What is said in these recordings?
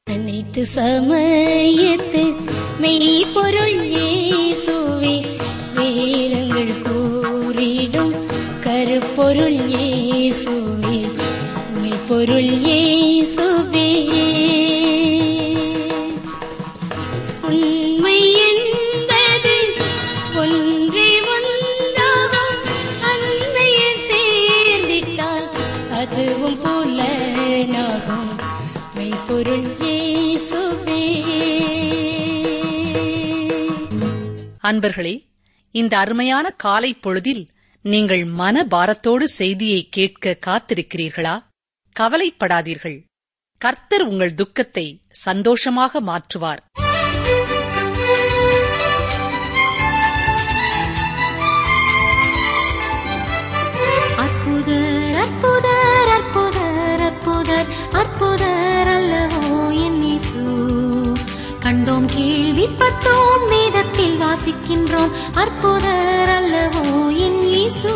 அனைத்து சமயத்து மெய்ப்பொருள் இயேசுவே வேதங்கள் கூறிடும் கருப்பொருள் இயேசுவே மெய்ப்பொருள் இயேசுவே உண்மை என்பது ஒன்றே ஒன்றாகும் அன்மையில் சேர்ந்திட்டால் அதுவும் புலனாகும் மெய்ப்பொருள் இயேசுவே அன்பர்களே இந்த அருமையான காலை பொழுதில் நீங்கள் மன பாரத்தோடு செய்தியை கேட்க காத்திருக்கிறீர்களா கவலைப்படாதீர்கள் கர்த்தர் உங்கள் துக்கத்தை சந்தோஷமாக மாற்றுவார் அற்புதர் அற்புதர் அற்புதர் அற்புதர் அற்புதர் அல்லவோ என் இயேசு கண்டோம் கேள்விப்பட்டோம் வேதத்தில் வாசிக்கின்றோம் அற்புதர் அல்லவோ என் இயேசு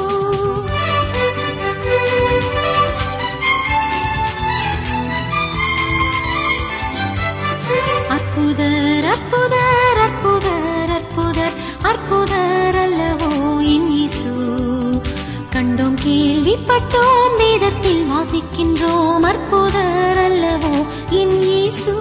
அற்புதர் அற்புதர் அற்புதர் அற்புதர் அற்புதர் அல்லவோ என் இயேசு கண்டோம் கேள்விப்பட்டோம் வேதத்தில் வாசிக்கின்றோம் அற்புதர் அல்லவோ என் இயேசு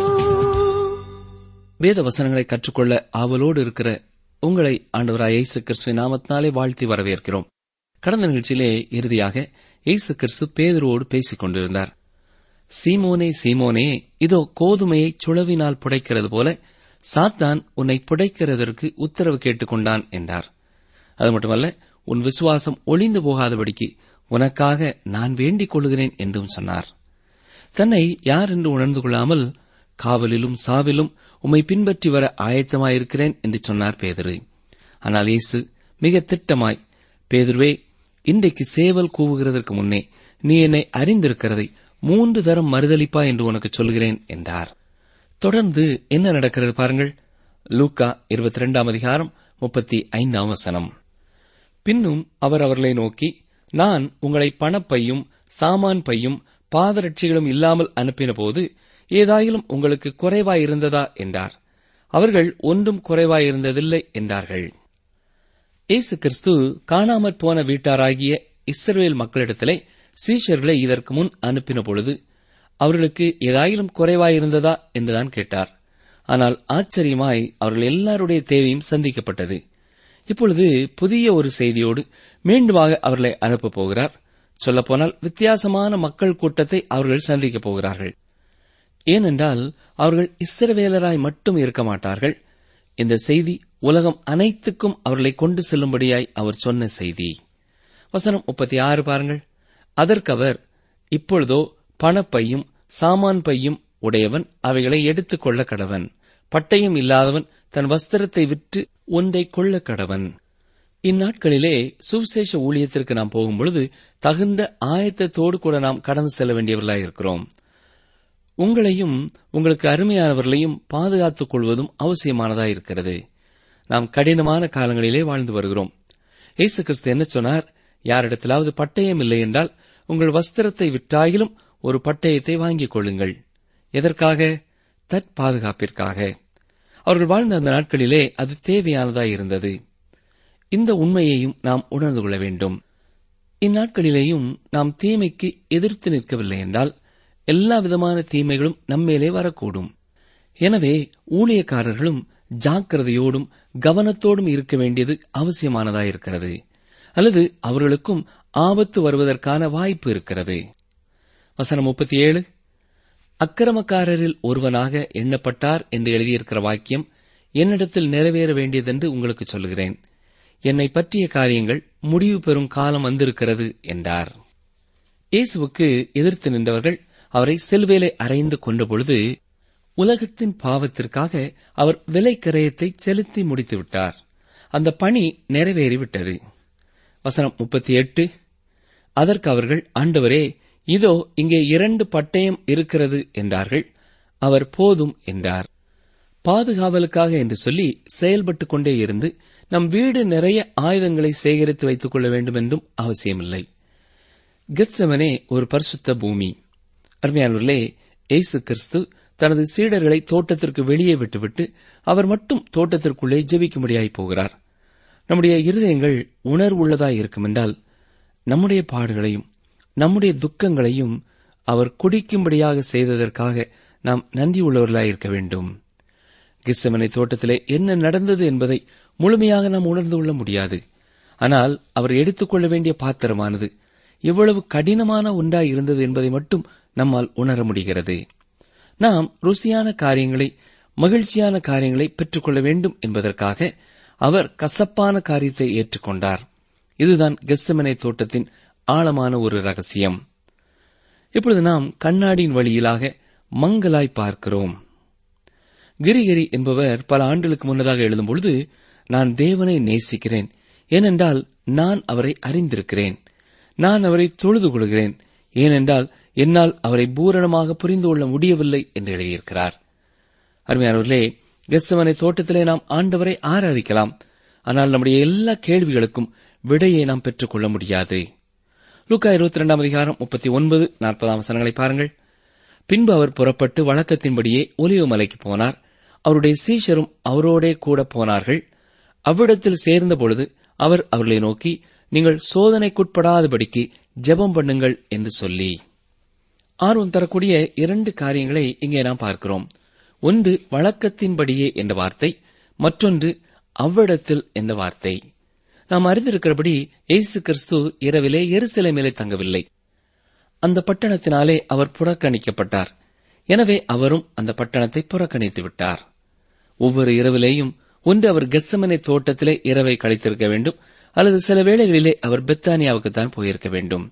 வேத வசனங்களை கற்றுக்கொள்ள ஆவலோடு இருக்கிற உங்களை ஆண்டவராய் இயேசு கிறிஸ்துவின் நாமத்தினாலே வாழ்த்தி வரவேற்கிறோம் கடந்த நிகழ்ச்சியிலே இறுதியாக இயேசு கிறிஸ்து பேதுருவோடு பேசிக் கொண்டிருந்தார் சீமோனே சீமோனே இதோ கோதுமையை சுழவினால் புடைக்கிறது போல சாத்தான் உன்னை புடைக்கிறதற்கு உத்தரவு கேட்டுக்கொண்டான் என்றார் அது மட்டுமல்ல உன் விசுவாசம் ஒளிந்து போகாதபடிக்கு உனக்காக நான் வேண்டிக் கொள்கிறேன் என்றும் சொன்னார் தன்னை யார் என்று உணர்ந்து கொள்ளாமல் காவலிலும் சாவிலும் உம்மை பின்பற்றி வர ஆயத்தமாயிருக்கிறேன் என்று சொன்னார் பேதுரு ஆனால் இயேசு மிக திட்டமாய் பேதுருவே இன்றைக்கு சேவல் கூவுகிறதற்கு முன்னே நீ என்னை அறிந்திருக்கிறதை மூன்று தரம் மறுதளிப்பா என்று உனக்கு சொல்கிறேன் என்றார் தொடர்ந்து என்ன நடக்கிறது பாருங்கள் லூக்கா இருபத்தி இரண்டாம் அதிகாரம் முப்பத்தி ஐந்தாம் வசனம் பின்னும் அவர் அவர்களை நோக்கி நான் உங்களை பணப்பையும் சாமான் பையும் பாதரட்சிகளும் இல்லாமல் அனுப்பினபோது ஏதாயிலும் உங்களுக்கு குறைவாயிருந்ததா என்றார் அவர்கள் ஒன்றும் குறைவாயிருந்ததில்லை என்றார்கள் இயேசு கிறிஸ்து காணாமற் போன வீட்டாராகிய இஸ்ரவேல் மக்களிடத்திலே சீஷர்களை இதற்கு முன் அனுப்பின பொழுது அவர்களுக்கு ஏதாயிலும் குறைவாயிருந்ததா என்றுதான் கேட்டார் ஆனால் ஆச்சரியமாய் அவர்கள் எல்லாருடைய தேவையும் சந்திக்கப்பட்டது இப்பொழுது புதிய ஒரு செய்தியோடு மீண்டுமாக அவர்களை அனுப்பப் போகிறார் சொல்லப்போனால் வித்தியாசமான மக்கள் கூட்டத்தை அவர்கள் சந்திக்கப் போகிறார்கள் ஏனென்றால் அவர்கள் இஸ்ரவேலராய் மட்டும் இருக்க மாட்டார்கள் இந்த செய்தி உலகம் அனைத்துக்கும் அவர்களை கொண்டு செல்லும்படியாய் அவர் சொன்ன செய்தி வசனம் முப்பத்தி ஆறு பாருங்கள் அதற்கவர் இப்பொழுதோ பணப்பையும் சாமான் பையும் உடையவன் அவைகளை எடுத்துக் கொள்ள கடவன் பட்டயம் இல்லாதவன் தன் வஸ்திரத்தை விற்று ஒன்றை கொள்ள கடவன் இந்நாட்களிலே சுவிசேஷ ஊழியத்திற்கு நாம் போகும்பொழுது தகுந்த ஆயத்தத்தோடு கூட நாம் கடந்து செல்ல வேண்டியவர்களாயிருக்கிறோம் உங்களையும் உங்களுக்கு அருமையானவர்களையும் பாதுகாத்துக் கொள்வதும் அவசியமானதாயிருக்கிறது நாம் கடினமான காலங்களிலே வாழ்ந்து வருகிறோம் இயேசு கிறிஸ்து என்ன சொன்னார் யாரிடத்திலாவது பட்டயம் இல்லை என்றால் உங்கள் வஸ்திரத்தை விற்றாயிலும் ஒரு பட்டயத்தை வாங்கிக் கொள்ளுங்கள் எதற்காக தற்பாதுகாப்பிற்காக அவர்கள் வாழ்ந்த அந்த நாட்களிலே அது தேவையானதாயிருந்தது இந்த உண்மையையும் நாம் உணர்ந்து கொள்ள வேண்டும் இந்நாட்களிலேயும் நாம் தீமைக்கு எதிர்த்து நிற்கவில்லை என்றால் எல்லா விதமான தீமைகளும் நம்மேலே வரக்கூடும் எனவே ஊழியக்காரர்களும் ஜாக்கிரதையோடும் கவனத்தோடும் இருக்க வேண்டியது அவசியமானதாயிருக்கிறது அல்லது அவர்களுக்கும் ஆபத்து வருவதற்கான வாய்ப்பு இருக்கிறது வசனம் முப்பத்தி ஏழு அக்கிரமக்காரரில் ஒருவனாக எண்ணப்பட்டார் என்று எழுதியிருக்கிற வாக்கியம் என்னிடத்தில் நிறைவேற வேண்டியதென்று உங்களுக்கு சொல்கிறேன் என்னை பற்றிய காரியங்கள் முடிவு பெறும் காலம் வந்திருக்கிறது என்றார் இயேசுவுக்கு எதிர்த்து நின்றவர்கள் அவரை சிலுவையிலே அறைந்து கொண்டபொழுது உலகத்தின் பாவத்திற்காக அவர் விலைக்கரையத்தை செலுத்தி முடித்துவிட்டார் அந்த பணி நிறைவேறிவிட்டது வசனம் முப்பத்தி எட்டு அதற்கு அவர்கள் ஆண்டவரே இதோ இங்கே இரண்டு பட்டயம் இருக்கிறது என்றார்கள் அவர் போதும் என்றார் பாதுகாவலுக்காக என்று சொல்லி செயல்பட்டுக் கொண்டே இருந்து நம் வீடு நிறைய ஆயுதங்களை சேகரித்து வைத்துக் கொள்ள வேண்டும் என்றும் அவசியமில்லை கெத்சமனே ஒரு பரிசுத்த பூமி அருமையானவர்களே இயேசு கிறிஸ்து தனது சீடர்களை தோட்டத்திற்கு வெளியே விட்டுவிட்டு அவர் மட்டும் தோட்டத்திற்குள்ளே ஜெபிக்கும்படியாய் போகிறார் நம்முடைய இருதயங்கள் உணர்வுள்ளதாய் இருக்குமென்றால் நம்முடைய பாடுகளையும் நம்முடைய துக்கங்களையும் அவர் குடிக்கும்படியாக செய்ததற்காக நாம் நன்றியுள்ளவர்களாய் இருக்க வேண்டும் கிஸ்ஸமனை தோட்டத்திலே என்ன நடந்தது என்பதை முழுமையாக நாம் உணர்ந்து கொள்ள முடியாது ஆனால் அவர் எடுத்துக்கொள்ள வேண்டிய பாத்திரமானது எவ்வளவு கடினமான ஒன்றாய் இருந்தது என்பதை மட்டும் நம்மால் உணர முடிகிறது நாம் ருசியான காரியங்களை மகிழ்ச்சியான காரியங்களை பெற்றுக்கொள்ள வேண்டும் என்பதற்காக அவர் கசப்பான காரியத்தை ஏற்றுக்கொண்டார் இதுதான் கெஸ்ஸமனை தோட்டத்தின் ஆழமான ஒரு ரகசியம் இப்பொழுது நாம் கண்ணாடியின் வழியிலாக மங்கலாய் பார்க்கிறோம் கிரிகிரி என்பவர் பல ஆண்டுகளுக்கு முன்னதாக எழுதும்பொழுது நான் தேவனை நேசிக்கிறேன் ஏனென்றால் நான் அவரை அறிந்திருக்கிறேன் நான் அவரை தொழுது கொள்கிறேன் ஏனென்றால் என்னால் அவரை பூரணமாக புரிந்து கொள்ள முடியவில்லை என்று எழுதியிருக்கிறார் அருமையானவர்களே கெஸ்ஸமனை தோட்டத்திலே நாம் ஆண்டவரை ஆராதிக்கலாம் ஆனால் நம்முடைய எல்லா கேள்விகளுக்கும் விடையை நாம் பெற்றுக்கொள்ள முடியாது லூக்கா இருபத்தி ரெண்டாம் அதிகாரம் முப்பத்தி ஒன்பது நாற்பதாம் வசனங்களை பாருங்கள் பின்பு அவர் புறப்பட்டு வழக்கத்தின்படியே ஒலிவு மலைக்கு போனார் அவருடைய சீஷரும் அவரோடே கூட போனார்கள் அவ்விடத்தில் சேர்ந்த பொழுது அவர் அவர்களை நோக்கி நீங்கள் சோதனைக்குட்படாதபடிக்கு ஜெபம் பண்ணுங்கள் என்று சொல்லி ஆர்வம் தரக்கூடிய இரண்டு காரியங்களை இங்கே நாம் பார்க்கிறோம் ஒன்று வழக்கத்தின்படியே என்ற வார்த்தை மற்றொன்று அவ்விடத்தில் என்ற வார்த்தை நாம் அறிந்திருக்கிறபடி இயேசு கிறிஸ்து இரவிலே எருசலேமிலே தங்கவில்லை அந்த பட்டணத்தினாலே அவர் புறக்கணிக்கப்பட்டார் எனவே அவரும் அந்த பட்டணத்தை புறக்கணித்து விட்டார் ஒவ்வொரு இரவிலேயும் ஒன்று அவர் கெஸ்ஸமனை தோட்டத்திலே இரவை கழித்திருக்க வேண்டும் அல்லது சில வேளைகளிலே அவர் பெத்தானியாவுக்குத்தான் போயிருக்க வேண்டும்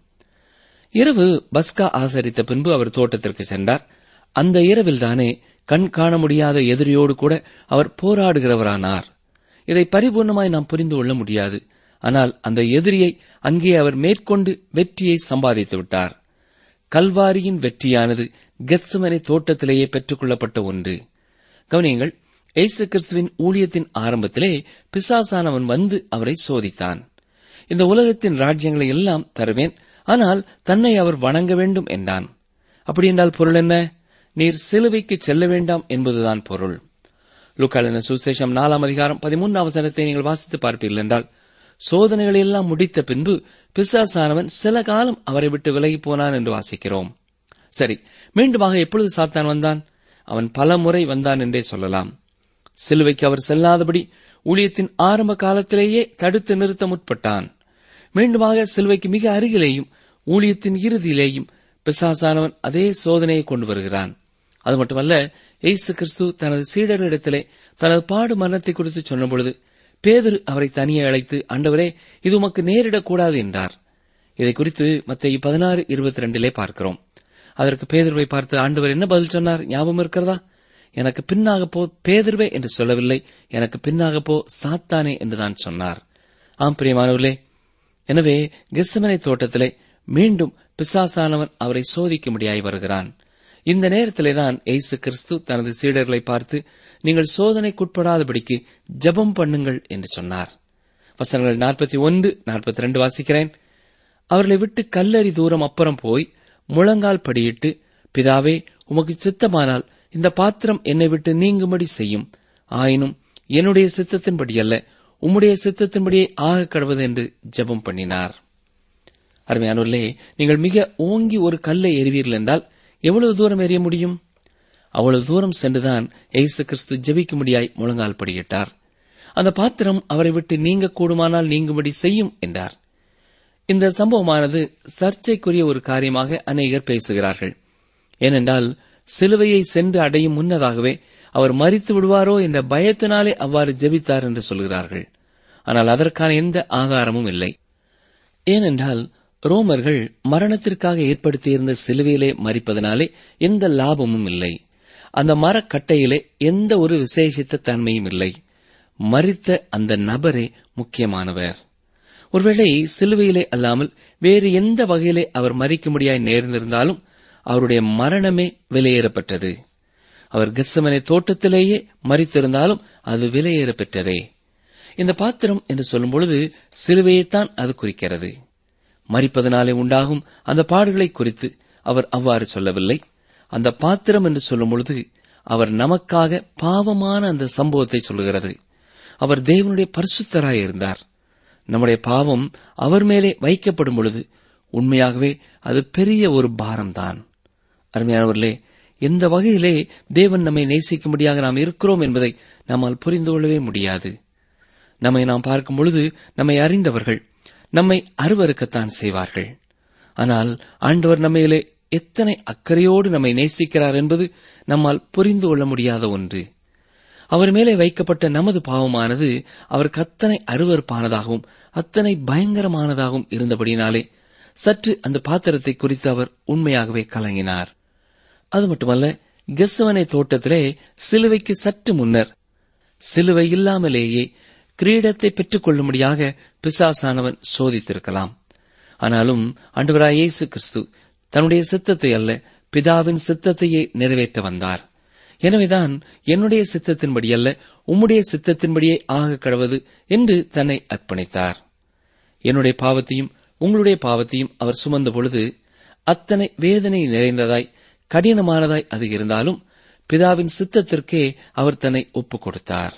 இரவு பஸ்கா ஆசரித்த பின்பு அவர் தோட்டத்திற்கு சென்றார் அந்த இரவில்தானே கண் காண முடியாத எதிரியோடு கூட அவர் போராடுகிறவரானார் இதை பரிபூர்ணமாய் நாம் புரிந்து கொள்ள முடியாது ஆனால் அந்த எதிரியை அங்கே அவர் மேற்கொண்டு வெற்றியை சம்பாதித்து விட்டார் கல்வாரியின் வெற்றியானது கெத்சமனை தோட்டத்திலேயே பெற்றுக் கொள்ளப்பட்ட ஒன்று கவனியங்கள் இயேசு கிறிஸ்துவின் ஊழியத்தின் ஆரம்பத்திலே பிசாசானவன் வந்து அவரை சோதித்தான் இந்த உலகத்தின் ராஜ்யங்களை எல்லாம் தருவேன் ஆனால் தன்னை அவர் வணங்க வேண்டும் என்றான் அப்படி என்றால் பொருள் என்ன நீர் சிலுவைக்கு செல்ல வேண்டாம் என்பதுதான் பொருள் லுக்காளின சுசேஷம் நாலாம் அதிகாரம் பதிமூன்றாம் வசனத்தை நீங்கள் வாசித்து பார்ப்பீர்கள் என்றால் சோதனைகளை எல்லாம் முடித்த பின்பு பிசாசானவன் சில காலம் அவரை விட்டு விலகி போனான் என்று வாசிக்கிறோம் சரி மீண்டுமாக எப்பொழுது சாத்தான் வந்தான் அவன் பல முறை வந்தான் என்றே சொல்லலாம் சிலுவைக்கு அவர் செல்லாதபடி ஊழியத்தின் ஆரம்ப காலத்திலேயே தடுத்து நிறுத்த முற்பட்டான் மீண்டுமாக சிலுவைக்கு மிக அருகிலேயும் ஊழியத்தின் இறுதியிலேயும் பிசாசானவன் அதே சோதனையை கொண்டு வருகிறான் அது மட்டுமல்ல இயேசு கிறிஸ்து தனது சீடர்களிடத்திலே தனது பாடு மரணத்தை குறித்து சொன்னபொழுது பேதரு அவரை தனியே அழைத்து ஆண்டவரே இது உமக்கு நேரிடக்கூடாது என்றார் இதை குறித்து மத்திய பதினாறு இருபத்தி ரெண்டிலே பார்க்கிறோம் அதற்கு பேதர்வை பார்த்து ஆண்டவர் என்ன பதில் சொன்னார் ஞாபகம் இருக்கிறதா எனக்கு பின்னாக போ பேதர்வே என்று சொல்லவில்லை எனக்கு பின்னாக போ சாத்தானே என்றுதான் சொன்னார் ஆம் பிரியமானவர்களே எனவே கெஸ்ஸமனை தோட்டத்திலே மீண்டும் பிசாசானவன் அவரை சோதிக்கும்படியாய் வருகிறான் இந்த நேரத்திலேதான் இயேசு கிறிஸ்து தனது சீடர்களை பார்த்து நீங்கள் சோதனைக்குட்படாதபடிக்கு ஜெபம் பண்ணுங்கள் என்று சொன்னார் வசனங்கள் நாற்பத்தி ஒன்று நாற்பத்தி ரெண்டு வாசிக்கிறேன் அவர்களை விட்டு கல்லறி தூரம் அப்புறம் போய் முழங்கால் படியிட்டு பிதாவே உமக்கு சித்தமானால் இந்த பாத்திரம் என்னை விட்டு நீங்கும்படி செய்யும் ஆயினும் என்னுடைய சித்தத்தின்படி அல்ல உம்முடைய சித்தத்தின்படியே ஆக கடவது என்று ஜெபம் பண்ணினார் அருமையானோர்களே நீங்கள் மிக ஓங்கி ஒரு கல்லை எறிவீர்கள் என்றால் எவ்வளவு தூரம் எறிய முடியும் அவ்வளவு தூரம் சென்றுதான் இயேசு கிறிஸ்து ஜெபிக்கும்படியாய் முழங்கால் படியிட்டார் அந்த பாத்திரம் அவரை விட்டு நீங்க கூடுமானால் நீங்கும்படி செய்யும் என்றார் இந்த சம்பவமானது சர்ச்சைக்குரிய ஒரு காரியமாக அநேகர் பேசுகிறார்கள் ஏனென்றால் சிலுவையை சென்று அடையும் முன்னதாகவே அவர் மறித்து விடுவாரோ என்ற பயத்தினாலே அவ்வாறு ஜெபித்தார் என்று சொல்கிறார்கள் ஆனால் அதற்கான எந்த ஆதாரமும் இல்லை ஏனென்றால் ரோமர்கள் மரணத்திற்காக ஏற்படுத்தியிருந்த சிலுவையிலே மறிப்பதனாலே எந்த லாபமும் இல்லை அந்த மரக்கட்டையிலே எந்த ஒரு விசேஷித்த தன்மையும் இல்லை மறித்த அந்த நபரே முக்கியமானவர் ஒருவேளை சிலுவையிலே அல்லாமல் வேறு எந்த வகையிலே அவர் மறிக்கும்படியாய் நேர்ந்திருந்தாலும் அவருடைய மரணமே விலையேறப்பட்டது அவர் கெஸ்ஸமனை தோட்டத்திலேயே மறித்திருந்தாலும் அது விலையேற பெற்றதே இந்த பாத்திரம் என்று சொல்லும் பொழுது சிலுவையைத்தான் அது குறிக்கிறது மறிப்பதனாலே உண்டாகும் அந்த பாடுகளை குறித்து அவர் அவ்வாறு சொல்லவில்லை அந்த பாத்திரம் என்று சொல்லும் பொழுது அவர் நமக்காக பாவமான அந்த சம்பவத்தை சொல்லுகிறது அவர் தேவனுடைய பரிசுத்தராய் இருந்தார் நம்முடைய பாவம் அவர் மேலே வைக்கப்படும் பொழுது உண்மையாகவே அது பெரிய ஒரு பாரம்தான் அருமையானவர்களே எந்த வகையிலே தேவன் நம்மை நேசிக்கும்படியாக நாம் இருக்கிறோம் என்பதை நம்மால் புரிந்து கொள்ளவே முடியாது நம்மை நாம் பார்க்கும் பொழுது நம்மை அறிந்தவர்கள் நம்மை அருவருக்கத்தான் செய்வார்கள் ஆனால் ஆண்டவர் நம்மையிலே எத்தனை அக்கறையோடு நம்மை நேசிக்கிறார் என்பது நம்மால் புரிந்து கொள்ள முடியாத ஒன்று அவர் மேலே வைக்கப்பட்ட நமது பாவமானது அவருக்கு அத்தனை அருவறுப்பானதாகவும் அத்தனை பயங்கரமானதாகவும் இருந்தபடினாலே சற்று அந்த பாத்திரத்தை குறித்து அவர் உண்மையாகவே கலங்கினார் அது மட்டுமல்ல கெஸ்வனை தோட்டத்திலே சிலுவைக்கு சற்று முன்னர் சிலுவை இல்லாமலேயே கிரீடத்தை பெற்றுக் கொள்ளும்படியாக பிசாசானவன் சோதித்திருக்கலாம் ஆனாலும் ஆண்டவராய் இயேசு கிறிஸ்து தன்னுடைய சித்தத்தை அல்ல பிதாவின் சித்தத்தையே நிறைவேற்ற வந்தார் எனவேதான் என்னுடைய சித்தத்தின்படி அல்ல உம்முடைய சித்தத்தின்படியே ஆக கடவது என்று தன்னை அர்ப்பணித்தார் என்னுடைய பாவத்தையும் உங்களுடைய பாவத்தையும் அவர் சுமந்த பொழுது அத்தனை வேதனை நிறைந்ததாய் கடினமானதாய் அது இருந்தாலும் பிதாவின் சித்தத்திற்கே அவர் தன்னை ஒப்புக் கொடுத்தார்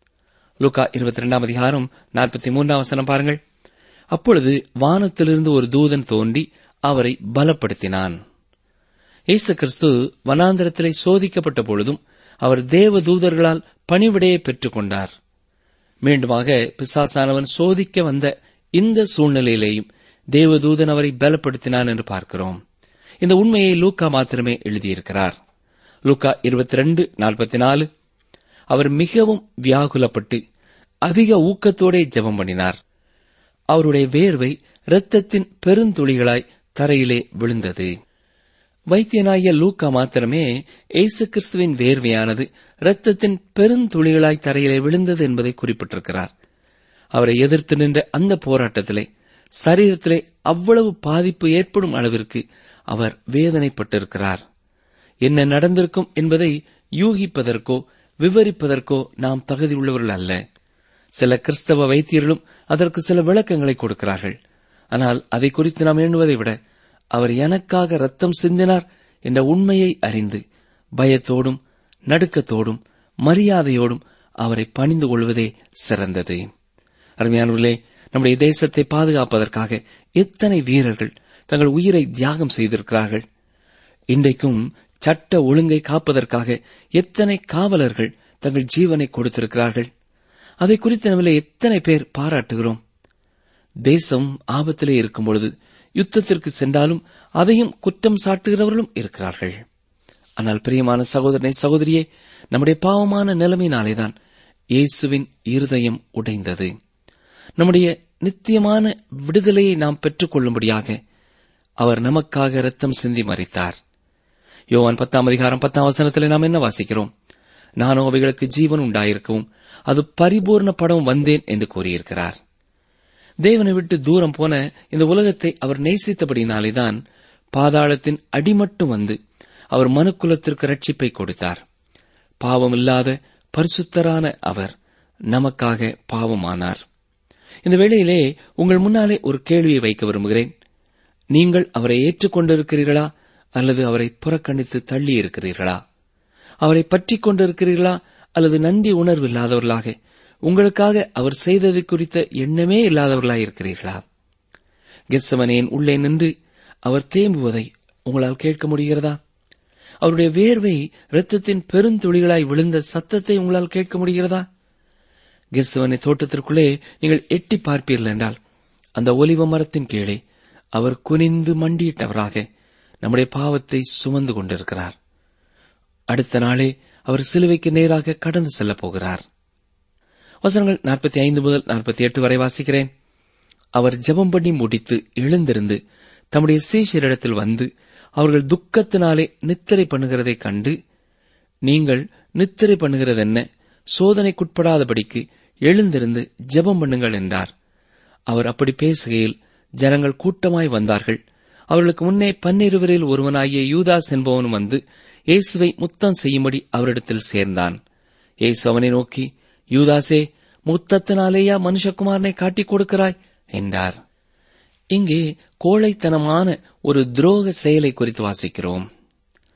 லுகா இருபத்தி ரெண்டாம் அதிகாரம் நாற்பத்தி மூன்றாம் வசனம் பாருங்கள் அப்பொழுது வானத்திலிருந்து ஒரு தூதன் தோன்றி அவரை பலப்படுத்தினான் இயேசு கிறிஸ்து வனாந்திரத்திலே சோதிக்கப்பட்ட பொழுதும் அவர் தேவ தூதர்களால் பணிவிடையை பெற்றுக் கொண்டார் மீண்டுமாக பிசாசானவன் சோதிக்க வந்த இந்த சூழ்நிலையிலேயும் தேவதூதன் அவரை பலப்படுத்தினான் என்று பார்க்கிறோம் இந்த உண்மையை லூக்கா மாத்திரமே எழுதியிருக்கிறார் லூக்கா இருபத்தி ரெண்டு நாற்பத்தி நாலு அவர் மிகவும் வியாகுலப்பட்டு அதிக ஊக்கத்தோடே ஜெபம் பண்ணினார் அவருடைய வேர்வை இரத்தத்தின் பெருந்துளிகளாய் தரையிலே விழுந்தது வைத்தியனாகிய லூக்கா மாத்திரமே இயேசு கிறிஸ்துவின் வேர்வையானது இரத்தத்தின் பெருந்துளிகளாய் தரையிலே விழுந்தது என்பதை குறிப்பிட்டிருக்கிறார் அவரை எதிர்த்து நின்ற அந்த போராட்டத்திலே சரீரத்திலே அவ்வளவு பாதிப்பு ஏற்படும் அளவிற்கு அவர் வேதனைப்பட்டிருக்கிறார் என்ன நடந்திருக்கும் என்பதை யூகிப்பதற்கோ விவரிப்பதற்கோ நாம் தகுதியுள்ளவர்கள் அல்ல சில கிறிஸ்தவ வைத்தியர்களும் அதற்கு சில விளக்கங்களை கொடுக்கிறார்கள் ஆனால் அதை குறித்து நாம் எண்ணுவதை விட அவர் எனக்காக ரத்தம் சிந்தினார் என்ற உண்மையை அறிந்து பயத்தோடும் நடுக்கத்தோடும் மரியாதையோடும் அவரை பணிந்து கொள்வதே சிறந்தது அருமையானவர்களே நம்முடைய தேசத்தை பாதுகாப்பதற்காக எத்தனை வீரர்கள் தங்கள் உயிரை தியாகம் செய்திருக்கிறார்கள் இன்றைக்கும் சட்ட ஒழுங்கை காப்பதற்காக எத்தனை காவலர்கள் தங்கள் ஜீவனை கொடுத்திருக்கிறார்கள் அதை குறித்து நம்மள எத்தனை பேர் பாராட்டுகிறோம் தேசம் ஆபத்திலே இருக்கும் பொழுது யுத்தத்திற்கு சென்றாலும் அதையும் குற்றம் சாட்டுகிறவர்களும் இருக்கிறார்கள் ஆனால் பிரியமான சகோதரனை சகோதரியே நம்முடைய பாவமான நிலைமையினாலேதான் இயேசுவின் இருதயம் உடைந்தது நம்முடைய நித்தியமான விடுதலையை நாம் பெற்றுக் கொள்ளும்படியாக அவர் நமக்காக ரத்தம் சிந்தி மறித்தார் யோவான் பத்தாம் அதிகாரம் பத்தாம் வசனத்தில் நாம் என்ன வாசிக்கிறோம் நானோ அவைகளுக்கு ஜீவன் உண்டாயிருக்கவும் அது பரிபூர்ணப்படவும் வந்தேன் என்று கூறியிருக்கிறார் தேவனை விட்டு தூரம் போன இந்த உலகத்தை அவர் நேசித்தபடினாலேதான் பாதாளத்தின் அடிமட்டும் வந்து அவர் மனுக்குலத்திற்கு ரட்சிப்பை கொடுத்தார் பாவமில்லாத பரிசுத்தரான அவர் நமக்காக பாவமானார் இந்த வேளையிலே உங்கள் முன்னாலே ஒரு கேள்வியை வைக்க விரும்புகிறேன் நீங்கள் அவரை ஏற்றுக்கொண்டிருக்கிறீர்களா அல்லது அவரை புறக்கணித்து தள்ளி இருக்கிறீர்களா அவரை பற்றிக் கொண்டிருக்கிறீர்களா அல்லது நன்றி உணர்வு இல்லாதவர்களாக உங்களுக்காக அவர் செய்தது குறித்த எண்ணமே இல்லாதவர்களாக இருக்கிறீர்களா கெத்சமனேன் உள்ளே நின்று அவர் தேம்புவதை உங்களால் கேட்க முடிகிறதா அவருடைய வேர்வை இரத்தத்தின் பெருந்துளிகளாய் விழுந்த சத்தத்தை உங்களால் கேட்க முடிகிறதா கெஸ்வனை தோட்டத்திற்குள்ளே நீங்கள் எட்டி பார்ப்பீர்கள் என்றால் அந்த ஒலிவ மரத்தின் கீழே அவர் குனிந்து மண்டியிட்டவராக நம்முடைய பாவத்தை சுமந்து கொண்டிருக்கிறார் அடுத்த நாளே அவர் சிலுவைக்கு நேராக கடந்து செல்லப் போகிறார் வசனங்கள் நாற்பத்தி ஐந்து முதல் நாற்பத்தி எட்டு வரை வாசிக்கிறேன் அவர் ஜெபம் பண்ணி முடித்து எழுந்திருந்து தம்முடைய சீஷரிடத்தில் வந்து அவர்கள் துக்கத்தினாலே நித்திரை பண்ணுகிறதைக் கண்டு நீங்கள் நித்திரை பண்ணுகிறது என்ன சோதனைக்குட்படாதபடிக்கு எழுந்திருந்து ஜெபம் பண்ணுங்கள் என்றார் அவர் அப்படி பேசுகையில் ஜனங்கள் கூட்டமாய் வந்தார்கள் அவர்களுக்கு முன்னே பன்னிருவரில் ஒருவனாகிய யூதாஸ் என்பவனும் வந்து இயேசுவை முத்தம் செய்யும்படி அவரிடத்தில் சேர்ந்தான் இயேசு அவனை நோக்கி யூதாசே முத்தத்தினாலேயா மனுஷகுமாரனை காட்டிக் கொடுக்கிறாய் என்றார் இங்கே கோழைத்தனமான ஒரு துரோக செயலை குறித்து வாசிக்கிறோம்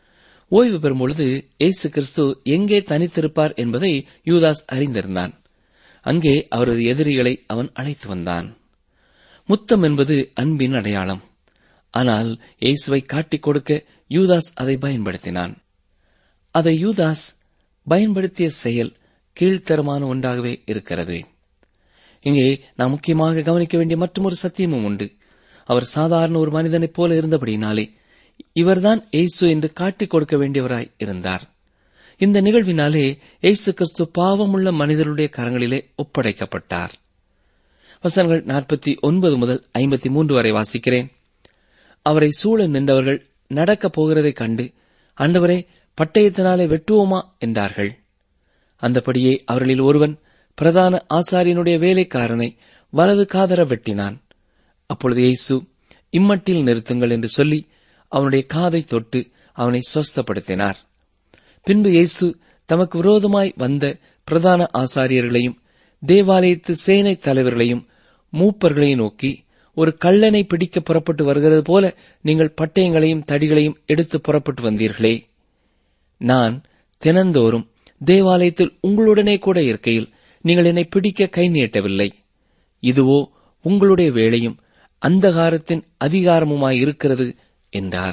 ஓய்வு பெறும் பொழுது இயேசு கிறிஸ்து எங்கே தனித்திருப்பார் என்பதை யூதாஸ் அறிந்திருந்தான் அங்கே அவரது எதிரிகளை அவன் அழைத்து வந்தான் முத்தம் என்பது அன்பின் அடையாளம் ஆனால் இயேசுவை காட்டிக் கொடுக்க யூதாஸ் அதை பயன்படுத்தினான் அதை யூதாஸ் பயன்படுத்திய செயல் கீழ்த்தரமான ஒன்றாகவே இருக்கிறது இங்கே நாம் முக்கியமாக கவனிக்க வேண்டிய மற்றொரு சத்தியமும் உண்டு அவர் சாதாரண ஒரு மனிதனைப் போல இருந்தபடியினாலே இவர்தான் இயேசு என்று காட்டிக் கொடுக்க வேண்டியவராய் இருந்தார் இந்த நிகழ்வினாலே இயேசு கிறிஸ்து பாவமுள்ள மனிதருடைய கரங்களிலே ஒப்படைக்கப்பட்டார் வசனங்கள் நாற்பத்தி ஒன்பது முதல் ஐம்பத்தி மூன்று வரை வாசிக்கிறேன் அவரை சூழ நின்றவர்கள் நடக்கப் போகிறதைக் கண்டு ஆண்டவரே பட்டயத்தினாலே வெட்டுவோமா என்றார்கள் அந்தபடியே அவர்களில் ஒருவன் பிரதான ஆசாரியனுடைய வேலைக்காரனை வலது காதர வெட்டினான் அப்பொழுது இயேசு இம்மட்டில் நிறுத்துங்கள் என்று சொல்லி அவனுடைய காதை தொட்டு அவனை சொஸ்தப்படுத்தினார் பின்பு இயேசு தமக்கு விரோதமாய் வந்த பிரதான ஆசாரியர்களையும் தேவாலயத்து சேனை தலைவர்களையும் மூப்பர்களையும் நோக்கி ஒரு கள்ளனை பிடிக்க புறப்பட்டு வருகிறது போல நீங்கள் பட்டயங்களையும் தடிகளையும் எடுத்து புறப்பட்டு வந்தீர்களே நான் தினந்தோறும் தேவாலயத்தில் உங்களுடனே கூட இருக்கையில் நீங்கள் என்னை பிடிக்க கை நீட்டவில்லை இதுவோ உங்களுடைய வேலையும் அந்தகாரத்தின் அதிகாரமுமாயிருக்கிறது என்றார்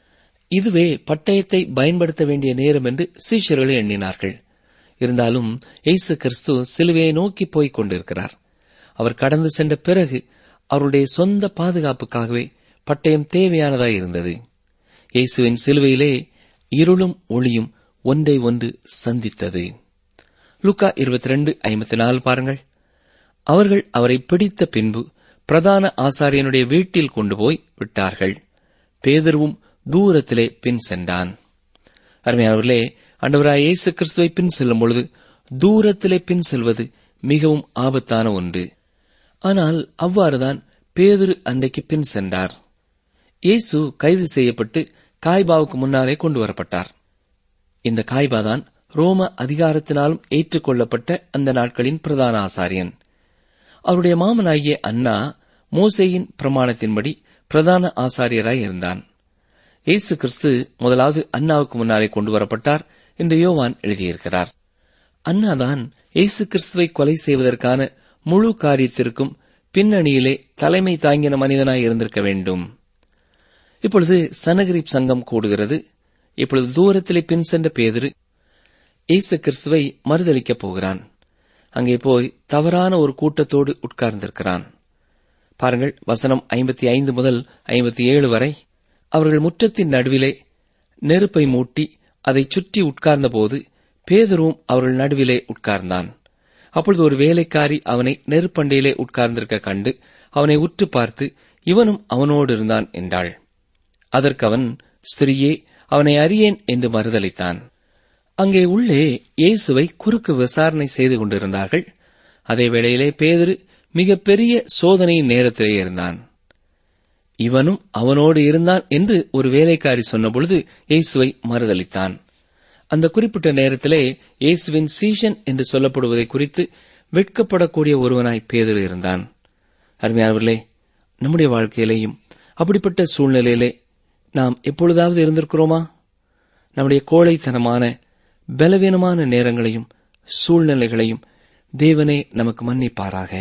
இதுவே பட்டயத்தை பயன்படுத்த வேண்டிய நேரம் என்று சீஷர்கள் எண்ணினார்கள் இருந்தாலும் இயேசு கிறிஸ்து சிலுவையை நோக்கி போய்க் கொண்டிருக்கிறார் அவர் கடந்து சென்ற பிறகு அவருடைய சொந்த பாதுகாப்புக்காகவே பட்டயம் தேவையானதாய் இருந்தது இயேசுவின் சிலுவையிலே இருளும் ஒளியும் ஒன்றை ஒன்று சந்தித்தது லுக்கா இருபத்தி ரெண்டு ஐம்பத்தி நாலு பாருங்கள் அவர்கள் அவரை பிடித்த பின்பு பிரதான ஆசாரியனுடைய வீட்டில் கொண்டு போய் விட்டார்கள் பேதர்வும் தூரத்திலே பின் சென்றான் அருமையானவர்களே ஆண்டவராய் இயேசு கிறிஸ்துவை பின் செல்லும் பொழுது தூரத்திலே பின் செல்வது மிகவும் ஆபத்தான ஒன்று ஆனால் அவ்வாறுதான் பேதுரு அன்றைக்கு பின் சென்றார் இயேசு கைது செய்யப்பட்டு காய்பாவுக்கு முன்னாலே கொண்டு வரப்பட்டார் இந்த காய்பாதான் ரோம அதிகாரத்தினாலும் ஏற்றுக்கொள்ளப்பட்ட அந்த நாட்களின் பிரதான ஆசாரியன் அவருடைய மாமனாகிய அண்ணா மோசேயின் பிரமாணத்தின்படி பிரதான ஆசாரியராய் இருந்தான் இயேசு கிறிஸ்து முதலாவது அண்ணாவுக்கு முன்னாலே கொண்டு வரப்பட்டார் என்று யோவான் எழுதியிருக்கிறார் அண்ணாதான் இயேசு கிறிஸ்துவை கொலை செய்வதற்கான முழு காரியத்திற்கும் பின்னணியிலே தலைமை தாங்கின மனிதனாய் இருந்திருக்க வேண்டும் இப்பொழுது சனகரிப் சங்கம் கூடுகிறது இப்பொழுது தூரத்திலே பின் சென்ற பேதிரு இயேசு கிறிஸ்துவை மறுதளிக்கப் போகிறான் அங்கே போய் தவறான ஒரு கூட்டத்தோடு உட்கார்ந்திருக்கிறான் பாருங்கள் வசனம் ஐம்பத்தி ஐந்து முதல் ஐம்பத்தி ஏழு வரை அவர்கள் முற்றத்தின் நடுவிலே நெருப்பை மூட்டி அதை சுற்றி உட்கார்ந்தபோது பேதரும் அவர்கள் நடுவிலே உட்கார்ந்தான் அப்பொழுது ஒரு வேலைக்காரி அவனை நெருப்பண்டையிலே உட்கார்ந்திருக்க கண்டு அவனை உற்று பார்த்து இவனும் அவனோடு இருந்தான் என்றாள் அதற்கு அவன் ஸ்திரியே அவனை அறியேன் என்று மறுதளித்தான் அங்கே உள்ளே இயேசுவை குறுக்கு விசாரணை செய்து கொண்டிருந்தார்கள் அதே வேளையிலே பேதரு மிகப்பெரிய சோதனையின் நேரத்திலே இருந்தான் இவனும் அவனோடு இருந்தான் என்று ஒரு வேலைக்காரி சொன்னபொழுது இயேசுவை மறுதளித்தான் அந்த குறிப்பிட்ட நேரத்திலே இயேசுவின் சீஷன் என்று சொல்லப்படுவதை குறித்து வெட்கப்படக்கூடிய ஒருவனாய் பேதர் இருந்தான் அருமையானவர்களே நம்முடைய வாழ்க்கையிலேயும் அப்படிப்பட்ட சூழ்நிலையிலே நாம் எப்பொழுதாவது இருந்திருக்கிறோமா நம்முடைய கோழைத்தனமான பலவீனமான நேரங்களையும் சூழ்நிலைகளையும் தேவனே நமக்கு மன்னிப்பாராக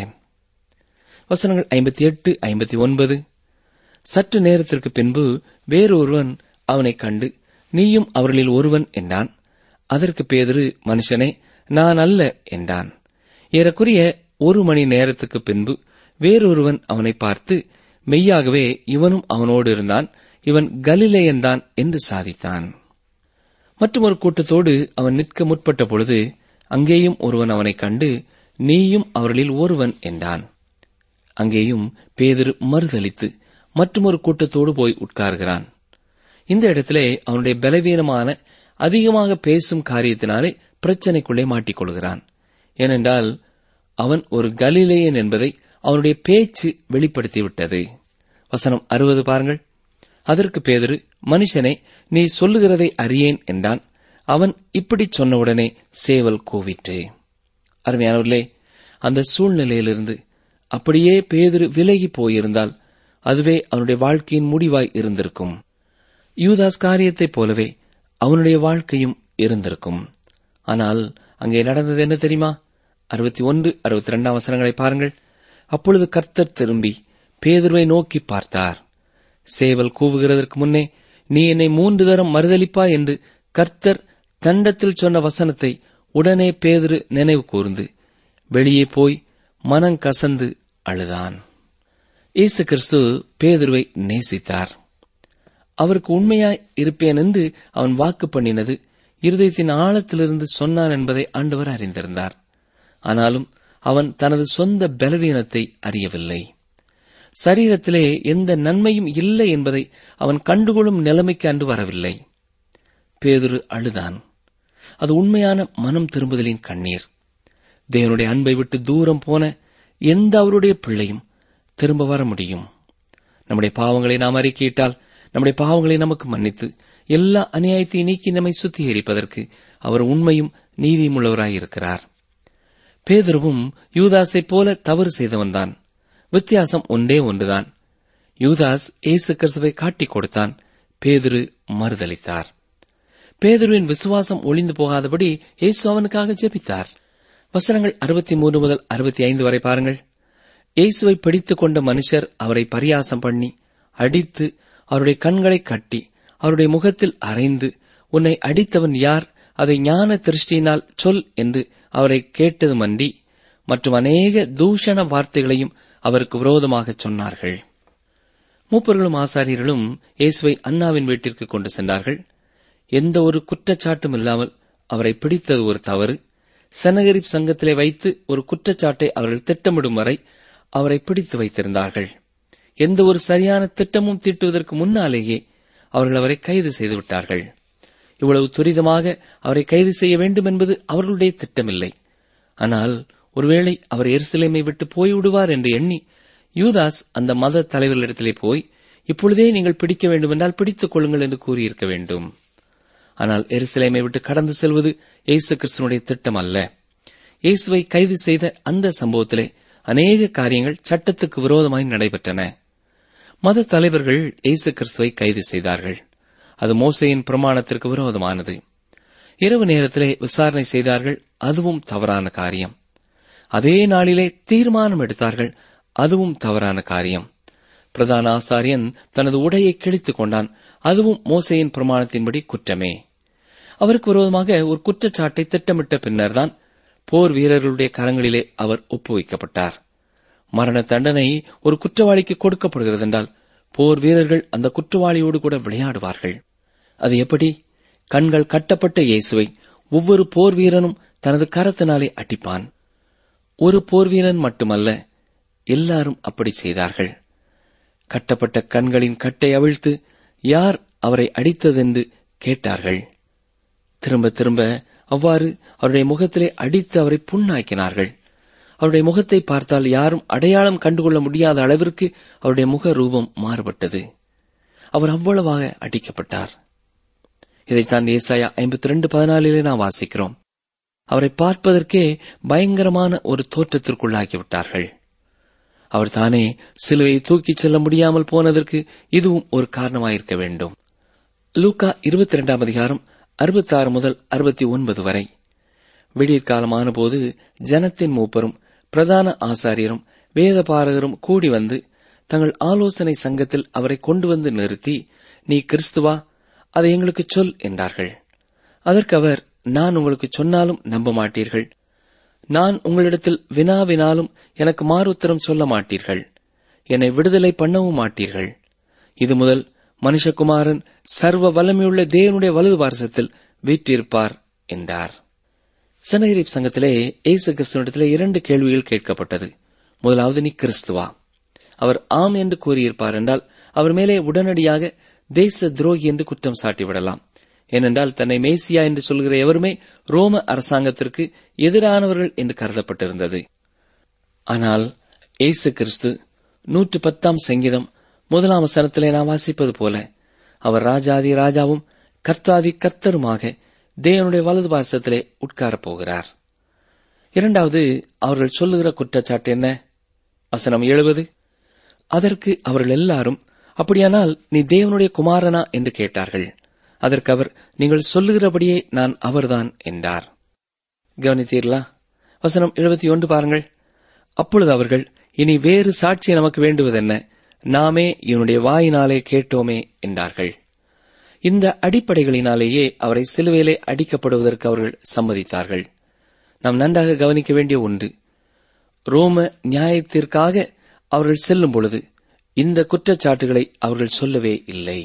வசனங்கள் ஐம்பத்தி எட்டு ஐம்பத்தி ஒன்பது சற்று நேரத்திற்கு பின்பு வேறொருவன் அவனைக் கண்டு நீயும் அவர்களில் ஒருவன் என்றான் அதற்கு பேதரு மனுஷனே நான் அல்ல என்றான் ஏறக்குறைய ஒரு மணி நேரத்துக்கு பின்பு வேறொருவன் அவனை பார்த்து மெய்யாகவே இவனும் அவனோடு இருந்தான் இவன் கலிலேயன்தான் என்று சாதித்தான் மற்றொரு கூட்டத்தோடு அவன் நிற்க முற்பட்ட பொழுது அங்கேயும் ஒருவன் அவனைக் கண்டு நீயும் அவர்களில் ஒருவன் என்றான் அங்கேயும் பேதர் மறுதளித்து மற்றொரு கூட்டத்தோடு போய் உட்கார்கிறான் இந்த இடத்திலே அவனுடைய பலவீனமான அதிகமாக பேசும் காரியத்தினாலே பிரச்சனைக்குள்ளே மாட்டிக்கொள்கிறான் ஏனென்றால் அவன் ஒரு கலிலேயன் என்பதை அவனுடைய பேச்சு வெளிப்படுத்திவிட்டது வசனம் அறுபது பாருங்கள் அதற்கு பேதரு மனுஷனே நீ சொல்லுகிறதை அறியேன் என்றான் அவன் இப்படி சொன்னவுடனே சேவல் கூவிற்று அருமையானவர்களே அந்த சூழ்நிலையிலிருந்து அப்படியே பேதரு விலகி போயிருந்தால் அதுவே அவனுடைய வாழ்க்கையின் முடிவாய் இருந்திருக்கும் யூதாஸ் காரியத்தைப் போலவே அவனுடைய வாழ்க்கையும் இருந்திருக்கும் ஆனால் அங்கே நடந்தது என்ன தெரியுமா அறுபத்தி ஒன்று அறுபத்தி ரெண்டாம் வசனங்களை பாருங்கள் அப்பொழுது கர்த்தர் திரும்பி பேதுருவை நோக்கி பார்த்தார் சேவல் கூவுகிறதற்கு முன்னே நீ என்னை மூன்று தரம் மறுதலிப்பா என்று கர்த்தர் தண்டத்தில் சொன்ன வசனத்தை உடனே பேதுரு நினைவு கூர்ந்து வெளியே போய் மனங்கசந்து அழுதான் இயேசு கிறிஸ்து பேதுருவை நேசித்தார் அவருக்கு உண்மையாய் இருப்பேன் என்று அவன் வாக்கு பண்ணினது இருதயத்தின் ஆழத்திலிருந்து சொன்னான் என்பதை ஆண்டவர் அறிந்திருந்தார் ஆனாலும் அவன் தனது சொந்த பலவீனத்தை அறியவில்லை சரீரத்திலே எந்த நன்மையும் இல்லை என்பதை அவன் கண்டுகொள்ளும் நிலைமைக்கு அன்று வரவில்லை பேதுரு அழுதான் அது உண்மையான மனம் திரும்புதலின் கண்ணீர் தேவனுடைய அன்பை விட்டு தூரம் போன எந்த அவருடைய பிள்ளையும் திரும்ப வர முடியும் நம்முடைய பாவங்களை நாம் அறிக்கையிட்டால் நம்முடைய பாவங்களை நமக்கு மன்னித்து எல்லா அநியாயத்தை நீக்கி நம்மை சுத்திகரிப்பதற்கு அவர் உண்மையும் நீதியும் உள்ளவராயிருக்கிறார் பேதுருவும் யூதாஸைப் போல தவறு செய்தவன்தான் வித்தியாசம் ஒன்றே ஒன்றுதான் யூதாஸ் இயேசு கிறிஸ்துவை காட்டிக் கொடுத்தான் பேதுரு மறுதளித்தார் பேதுருவின் விசுவாசம் ஒளிந்து போகாதபடி இயேசு அவனுக்காக ஜெபித்தார் வசனங்கள் அறுபத்தி மூன்று முதல் அறுபத்தி ஐந்து வரை பாருங்கள் இயேசுவை பிடித்துக் கொண்ட மனுஷர் அவரை பரியாசம் பண்ணி அடித்து அவருடைய கண்களை கட்டி அவருடைய முகத்தில் அரைந்து உன்னை அடித்தவன் யார் அதை ஞான திருஷ்டியினால் சொல் என்று அவரை கேட்டதுமன்றி மற்றும் அநேக தூஷண வார்த்தைகளையும் அவருக்கு விரோதமாகச் சொன்னார்கள் மூப்பர்களும் ஆசாரியர்களும் இயேசுவை அன்னாவின் வீட்டிற்கு கொண்டு சென்றார்கள் எந்த ஒரு குற்றச்சாட்டும் இல்லாமல் அவரை பிடித்தது ஒரு தவறு சனகரிப் சங்கத்திலே வைத்து ஒரு குற்றச்சாட்டை அவர்கள் திட்டமிடும் வரை அவரை பிடித்து வைத்திருந்தார்கள் எந்த ஒரு சரியான திட்டமும் தீட்டுவதற்கு முன்னாலேயே அவர்கள் அவரை கைது செய்து விட்டார்கள் இவ்வளவு துரிதமாக அவரை கைது செய்ய வேண்டும் என்பது அவர்களுடைய திட்டமில்லை ஆனால் ஒருவேளை அவர் எருசலேமை விட்டு போய்விடுவார் என்று எண்ணி யூதாஸ் அந்த மத தலைவர்களிடத்திலே போய் இப்பொழுதே நீங்கள் பிடிக்க வேண்டுமென்றால் பிடித்துக் கொள்ளுங்கள் என்று கூறியிருக்க வேண்டும் ஆனால் எருசலேமை விட்டு கடந்து செல்வது இயேசு கிறிஸ்துவனுடைய திட்டம் அல்ல இயேசுவை கைது செய்த அந்த சம்பவத்திலே அநேக காரியங்கள் சட்டத்துக்கு விரோதமாய் நடைபெற்றன மத தலைவர்கள் இயேசு கிறிஸ்துவை கைது செய்தார்கள் அது மோசையின் பிரமாணத்திற்கு விரோதமானது இரவு நேரத்திலே விசாரணை செய்தார்கள் அதுவும் தவறான காரியம் அதே நாளிலே தீர்மானம் எடுத்தார்கள் அதுவும் தவறான காரியம் பிரதான ஆசாரியன் தனது உடையை கிழித்துக் கொண்டான் அதுவும் மோசையின் பிரமாணத்தின்படி குற்றமே அவருக்கு விரோதமாக ஒரு குற்றச்சாட்டை திட்டமிட்ட பின்னர்தான் போர் வீரர்களுடைய கரங்களிலே அவர் ஒப்புவிக்கப்பட்டார் மரண தண்டனை ஒரு குற்றவாளிக்கு கொடுக்கப்படுகிறது என்றால் போர் வீரர்கள் அந்த குற்றவாளியோடு கூட விளையாடுவார்கள் அது எப்படி கண்கள் கட்டப்பட்ட இயேசுவை ஒவ்வொரு போர் வீரனும் தனது கரத்தினாலே அடிப்பான் ஒரு போர் வீரன் மட்டுமல்ல எல்லாரும் அப்படி செய்தார்கள் கட்டப்பட்ட கண்களின் கட்டை அவிழ்த்து யார் அவரை அடித்ததென்று கேட்டார்கள் திரும்ப திரும்ப அவ்வாறு அவருடைய முகத்திலே அடித்து அவரை புண்ணாக்கினார்கள் அவருடைய முகத்தை பார்த்தால் யாரும் அடையாளம் கண்டுகொள்ள முடியாத அளவிற்கு அவருடைய முக ரூபம் மாறுபட்டது அவர் அவ்வளவாக அடிக்கப்பட்டார் இதைத்தான் ஏசாயா ஐம்பத்தி ரெண்டு பதினாலிலே நாம் வாசிக்கிறோம் அவரை பார்ப்பதற்கே பயங்கரமான ஒரு தோற்றத்திற்குள்ளாகிவிட்டார்கள் அவர் தானே சிலுவையை தூக்கிச் செல்ல முடியாமல் போனதற்கு இதுவும் ஒரு காரணமாயிருக்க வேண்டும் லூக்கா இருபத்தி இரண்டாம் அதிகாரம் அறுபத்தாறு முதல் அறுபத்தி ஒன்பது வரை விடியற்காலமான போது ஜனத்தின் மூப்பரும் பிரதான ஆசாரியரும் வேதபாரகரும் கூடி வந்து தங்கள் ஆலோசனை சங்கத்தில் அவரை கொண்டு வந்து நிறுத்தி நீ கிறிஸ்துவா அதை எங்களுக்கு சொல் என்றார்கள் அதற்கு அவர் நான் உங்களுக்கு சொன்னாலும் நம்ப மாட்டீர்கள் நான் உங்களிடத்தில் வினாவினாலும் எனக்கு மாறுத்தரம் சொல்ல மாட்டீர்கள் என்னை விடுதலை பண்ணவும் மாட்டீர்கள் இது முதல் மனுஷகுமாரன் சர்வ வல்லமையுள்ள தேவனுடைய வலது வாரசத்தில் வீற்றிருப்பார் என்றார் சனகிரிப் சங்கத்திலே ஏசு கிறிஸ்துவனிடத்திலே இரண்டு கேள்விகள் கேட்கப்பட்டது முதலாவது நீ கிறிஸ்துவா அவர் ஆம் என்று கூறியிருப்பார் என்றால் அவர் மேலே உடனடியாக தேச துரோகி என்று குற்றம் சாட்டிவிடலாம் ஏனென்றால் தன்னை மேசியா என்று சொல்கிற எவருமே ரோம அரசாங்கத்திற்கு எதிரானவர்கள் என்று கருதப்பட்டிருந்தது ஆனால் ஏசு கிறிஸ்து நூற்று பத்தாம் சங்கீதம் முதலாம் வசனத்திலே நாம் வாசிப்பது போல அவர் ராஜாதி ராஜாவும் கர்த்தாதி கர்த்தருமாக தேவனுடைய வலது பாசத்திலே உட்காரப் போகிறார் இரண்டாவது அவர்கள் சொல்லுகிற குற்றச்சாட்டு என்ன வசனம் எழுபது அதற்கு அவர்கள் எல்லாரும் அப்படியானால் நீ தேவனுடைய குமாரனா என்று கேட்டார்கள் அதற்கு அவர் நீங்கள் சொல்லுகிறபடியே நான் அவர்தான் என்றார் கவனித்தீர்களா வசனம் எழுபத்தி ஒன்று பாருங்கள் அப்பொழுது அவர்கள் இனி வேறு சாட்சி நமக்கு வேண்டுவதென்ன நாமே இவனுடைய வாயினாலே கேட்டோமே என்றார்கள் இந்த அடிப்படைகளினாலேயே அவரை சிலுவையிலே அடிக்கப்படுவதற்கு அவர்கள் சம்மதித்தார்கள் நாம் நன்றாக கவனிக்க வேண்டிய ஒன்று ரோம நியாயத்திற்காக அவர்கள் செல்லும் பொழுது இந்த குற்றச்சாட்டுகளை அவர்கள் சொல்லவே இல்லை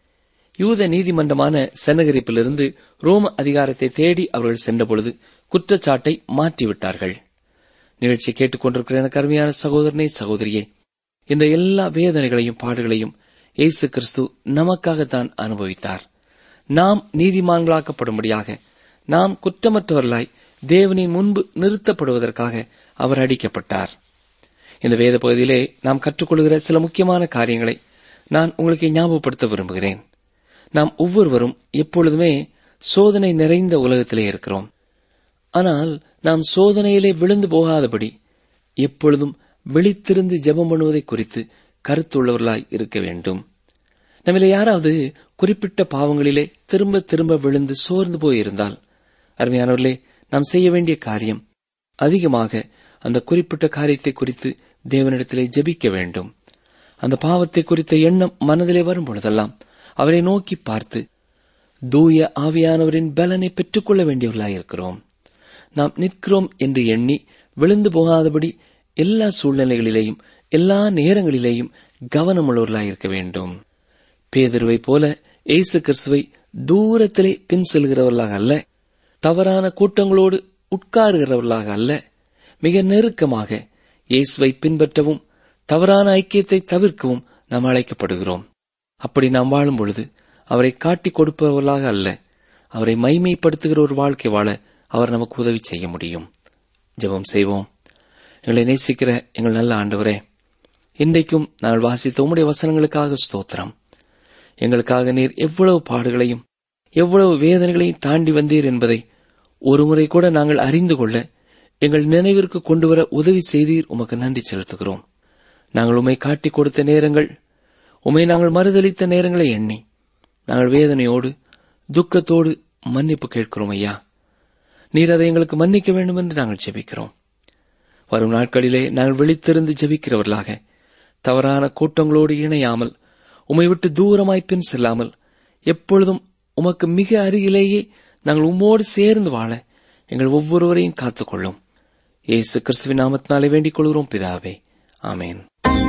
யூத நீதிமன்றமான செனகரிப்பிலிருந்து ரோம அதிகாரத்தை தேடி அவர்கள் சென்றபொழுது குற்றச்சாட்டை மாற்றிவிட்டார்கள் நிகழ்ச்சியை கேட்டுக்கொண்டிருக்கிற எனக்கு அருமையான சகோதரனே சகோதரியே இந்த எல்லா வேதனைகளையும் பாடுகளையும் இயேசு கிறிஸ்து நமக்காகத்தான் அனுபவித்தார் நாம் நீதிமான்களாக்கப்படும்படியாக நாம் குற்றமற்றவர்களாய் தேவனின் முன்பு நிறுத்தப்படுவதற்காக அவர் அடிக்கப்பட்டார் இந்த வேத பகுதியிலே நாம் கற்றுக்கொள்கிற சில முக்கியமான காரியங்களை நான் உங்களுக்கு ஞாபகப்படுத்த விரும்புகிறேன் நாம் ஒவ்வொருவரும் எப்பொழுதுமே சோதனை நிறைந்த உலகத்திலே இருக்கிறோம் ஆனால் நாம் சோதனையிலே விழுந்து போகாதபடி எப்பொழுதும் விழித்திருந்து ஜெபம் பண்ணுவதை குறித்து கருத்துள்ளவர்களாய் இருக்க வேண்டும் நம்மில யாராவது குறிப்பிட்ட பாவங்களிலே திரும்ப திரும்ப விழுந்து சோர்ந்து போயிருந்தால் அருமையானவர்களே நாம் செய்ய வேண்டிய காரியம் அதிகமாக அந்த குறிப்பிட்ட காரியத்தை குறித்து தேவனிடத்திலே ஜெபிக்க வேண்டும் அந்த பாவத்தை குறித்த எண்ணம் மனதிலே வரும் பொழுதெல்லாம் அவரை நோக்கி பார்த்து தூய ஆவியானவரின் பலனை பெற்றுக்கொள்ள வேண்டியவர்களாயிருக்கிறோம் நாம் நிற்கிறோம் என்று எண்ணி விழுந்து போகாதபடி எல்லா சூழ்நிலைகளிலேயும் எல்லா நேரங்களிலேயும் கவனமுள்ளவர்களாயிருக்க வேண்டும் பேதருவை போல இயேசு கிறிஸ்துவை தூரத்திலே பின் செல்கிறவர்களாக அல்ல தவறான கூட்டங்களோடு உட்காருகிறவர்களாக அல்ல மிக நெருக்கமாக இயேசுவை பின்பற்றவும் தவறான ஐக்கியத்தை தவிர்க்கவும் நாம் அழைக்கப்படுகிறோம் அப்படி நாம் வாழும் பொழுது அவரை காட்டிக் கொடுப்பவர்களாக அல்ல அவரை மைமைப்படுத்துகிற ஒரு வாழ்க்கை வாழ அவர் நமக்கு உதவி செய்ய முடியும் ஜெபம் செய்வோம் எங்களை நேசிக்கிற எங்கள் நல்ல ஆண்டவரே இன்றைக்கும் நாங்கள் வாசித்த உம்முடைய வசனங்களுக்காக ஸ்தோத்திரம் எங்களுக்காக நீர் எவ்வளவு பாடுகளையும் எவ்வளவு வேதனைகளையும் தாண்டி வந்தீர் என்பதை ஒருமுறை கூட நாங்கள் அறிந்து கொள்ள எங்கள் நினைவிற்கு கொண்டு வர உதவி செய்தீர் உமக்கு நன்றி செலுத்துகிறோம் நாங்கள் உம்மை காட்டிக் கொடுத்த நேரங்கள் உம்மை நாங்கள் மறுதளித்த நேரங்களை எண்ணி நாங்கள் வேதனையோடு துக்கத்தோடு மன்னிப்பு கேட்கிறோம் ஐயா நீர் அதை எங்களுக்கு மன்னிக்க வேண்டும் என்று நாங்கள் ஜெபிக்கிறோம் வரும் நாட்களிலே நாங்கள் விழித்திருந்து ஜெபிக்கிறவர்களாக தவறான கூட்டங்களோடு இணையாமல் உம்மை விட்டு தூரமாய் பின் செல்லாமல் எப்பொழுதும் உமக்கு மிக அருகிலேயே நாங்கள் உம்மோடு சேர்ந்து வாழ எங்கள் ஒவ்வொருவரையும் காத்துக்கொள்ளும் இயேசு கிறிஸ்துவின் நாமத்தினாலே வேண்டிக் கொள்கிறோம் பிதாவே ஆமேன்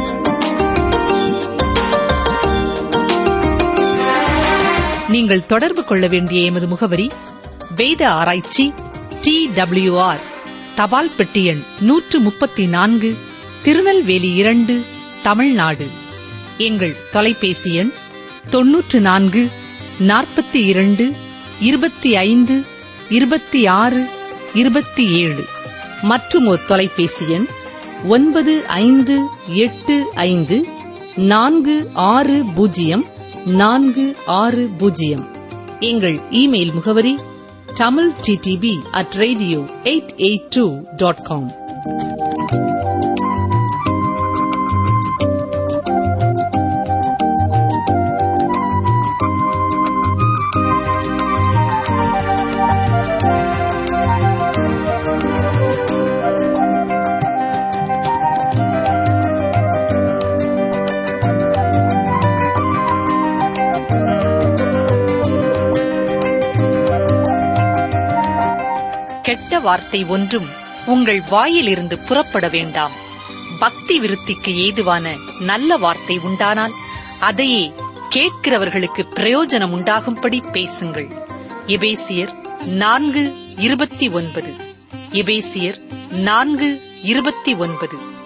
நீங்கள் தொடர்பு கொள்ள வேண்டிய எமது முகவரி வேத ஆராய்ச்சி டி ஆர் தபால் பெட்டி எண் நூற்று முப்பத்தி நான்கு திருநெல்வேலி இரண்டு தமிழ்நாடு எங்கள் தொலைபேசி எண் தொன்னூற்று நான்கு நாற்பத்தி இரண்டு இருபத்தி ஐந்து இருபத்தி ஆறு இருபத்தி ஏழு மற்றும் ஒரு தொலைபேசி எண் ஒன்பது ஐந்து எட்டு ஐந்து நான்கு ஆறு பூஜ்ஜியம் நான்கு ஆறு பூஜ்ஜியம் எங்கள் இமெயில் முகவரி Tamil DTP at radio eight eight two dot com கெட்ட வார்த்தை ஒன்றும் உங்கள் வாயிலிருந்து புறப்பட வேண்டாம் பக்தி விருத்திக்கு ஏதுவான நல்ல வார்த்தை உண்டானால் அதையே கேட்கிறவர்களுக்கு பிரயோஜனம் உண்டாகும்படி பேசுங்கள் எபேசியர் நான்கு இருபத்தி ஒன்பது எபேசியர் நான்கு இருபத்தி ஒன்பது